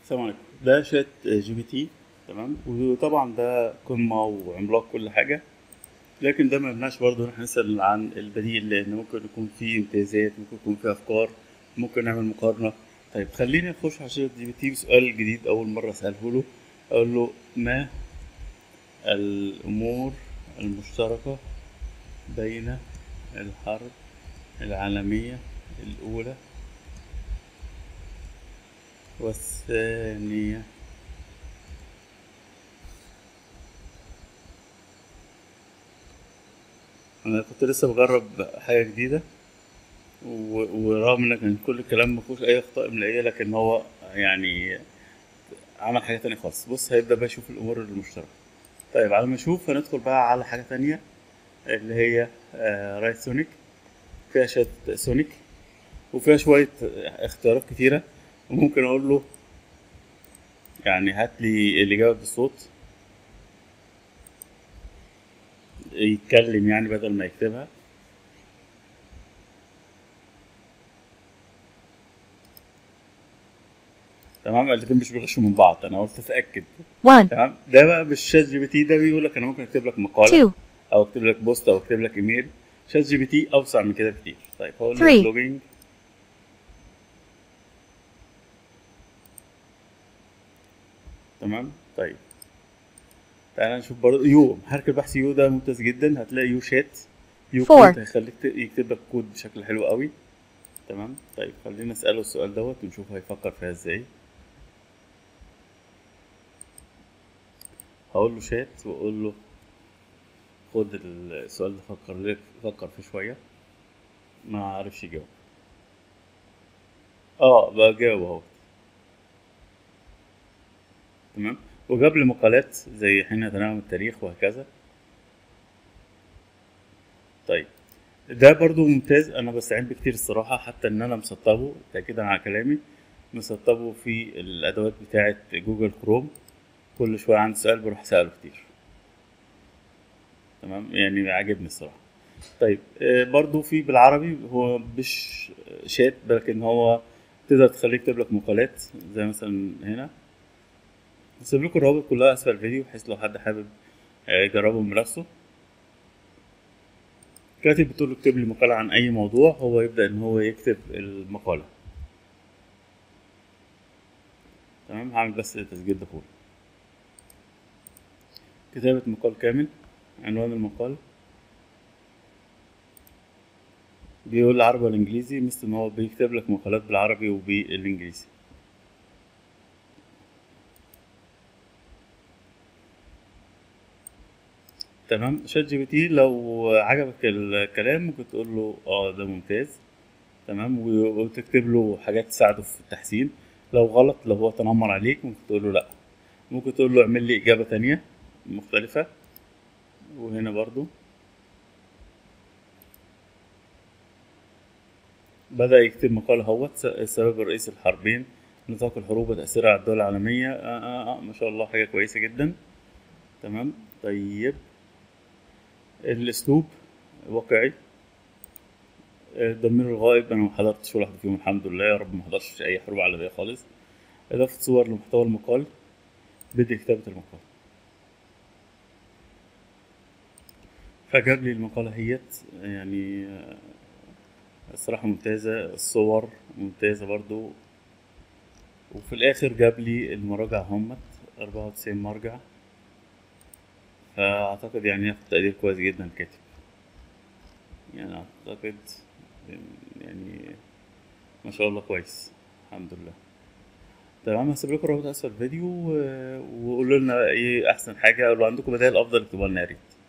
السلام عليكم ده شات جي بي تي تمام وطبعا ده قمة وعملاق كل حاجة لكن ده ما يمنعش برضه ان احنا نسأل عن البديل لأن ممكن يكون فيه امتيازات ممكن يكون فيه أفكار ممكن نعمل مقارنة طيب خليني أخش على شات جي بي تي بسؤال جديد أول مرة أسأله له أقول له ما الأمور المشتركة بين الحرب العالمية الأولى والثانية أنا كنت لسه بجرب حاجة جديدة و- ورغم إن كان كل الكلام مفيهوش أي أخطاء إملائية لكن هو يعني عمل حاجة تانية خالص بص هيبدأ بقى يشوف الأمور المشتركة طيب على ما نشوف هندخل بقى على حاجة تانية اللي هي آه، رايت سونيك فيها شات سونيك وفيها شوية اختيارات كتيرة وممكن أقول له يعني هات لي الإجابة بالصوت يتكلم يعني بدل ما يكتبها تمام الاتنين مش بيغشوا من بعض أنا قلت أتأكد one, تمام ده بقى مش شات جي بي تي ده بيقول لك أنا ممكن أكتب لك مقالة two, أو أكتب لك بوست أو أكتب لك إيميل شات جي بي تي أوسع من كده بكتير طيب هقول له Three. لوجينج تمام طيب تعالى نشوف برضه يو هركب بحث يو ده ممتاز جدا هتلاقي يو شات يو Four. كود هيخليك ت- يكتب لك كود بشكل حلو قوي تمام طيب خلينا نسأله السؤال دوت ونشوف هيفكر فيها ازاي هقول له شات واقول له خد السؤال ده فكر لك فكر فيه شوية ما عرفش يجاوب اه بجاوب اهو تمام وجاب لي مقالات زي حين يتناول التاريخ وهكذا طيب ده برضو ممتاز انا بستعين بيه كتير الصراحة حتى ان انا مسطبه تأكيدا على كلامي مسطبه في الادوات بتاعة جوجل كروم كل شوية عندي سؤال بروح اسأله كتير تمام يعني عاجبني الصراحة طيب آه، برضو في بالعربي هو مش شات لكن هو تقدر تخليه يكتب لك مقالات زي مثلا هنا هسيب لكم الروابط كلها اسفل الفيديو بحيث لو حد حابب آه، يجربهم بنفسه كاتب بتقول له اكتب لي مقالة عن أي موضوع هو يبدأ إن هو يكتب المقالة تمام هعمل بس تسجيل دخول كتابة مقال كامل عنوان المقال بيقول العربي والإنجليزي مثل ما هو بيكتب لك مقالات بالعربي وبالإنجليزي تمام شات جي بي تي لو عجبك الكلام ممكن تقول له اه ده ممتاز تمام و- وتكتب له حاجات تساعده في التحسين لو غلط لو هو تنمر عليك ممكن تقول له لا ممكن تقول له اعمل لي إجابة تانية مختلفة وهنا برضو بدأ يكتب مقال اهوت س- السبب الرئيسي الحربين نطاق الحروب وتأثيرها على الدول العالمية آه آه آه ما شاء الله حاجة كويسة جدا تمام طيب الأسلوب واقعي آه، ضمير الغائب أنا ما حضرتش ولا واحدة فيهم الحمد لله يا رب ما حضرتش أي حروب عالمية خالص إضافة صور لمحتوى المقال بدء كتابة المقال فجاب لي المقالة هيت يعني آه، الصراحة ممتازة الصور ممتازة برضو وفي الآخر جاب لي المراجع همت أربعة وتسعين مرجع فأعتقد يعني ياخد تقدير كويس جدا كاتب يعني أعتقد يعني ما شاء الله كويس الحمد لله تمام هسيب لكم رابط أسفل الفيديو و- وقولوا لنا إيه أحسن حاجة لو عندكم بدائل أفضل اكتبوها لنا يا ريت